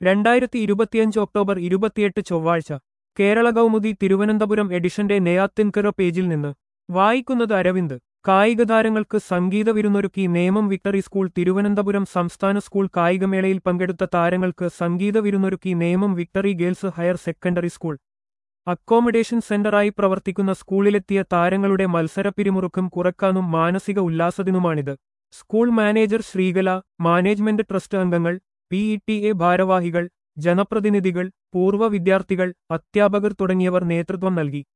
രണ്ടായിരത്തി ഇരുപത്തിയഞ്ച് ഒക്ടോബർ ഇരുപത്തിയെട്ട് ചൊവ്വാഴ്ച കേരള കൗമുദി തിരുവനന്തപുരം എഡിഷന്റെ നെയ്യാത്തിൻകര പേജിൽ നിന്ന് വായിക്കുന്നത് അരവിന്ദ് കായിക താരങ്ങൾക്ക് സംഗീത വിരുന്നൊരുക്കി നേമം വിക്ടറി സ്കൂൾ തിരുവനന്തപുരം സംസ്ഥാന സ്കൂൾ കായികമേളയിൽ പങ്കെടുത്ത താരങ്ങൾക്ക് സംഗീത വിരുന്നൊരുക്കി Nemom Victory girls higher secondary school accommodation സെന്ററായി പ്രവർത്തിക്കുന്ന സ്കൂളിലെത്തിയ താരങ്ങളുടെ മത്സരപ്പിരിമുറുക്കം കുറക്കാനും മാനസിക ഉല്ലാസത്തിനുമാണിത് school manager Sreekala management trust അംഗങ്ങൾ പി ഇ ടി എ ഭാരവാഹികൾ ജനപ്രതിനിധികൾ പൂർവ്വ വിദ്യാർത്ഥികൾ അധ്യാപകർ തുടങ്ങിയവർ നേതൃത്വം നൽകി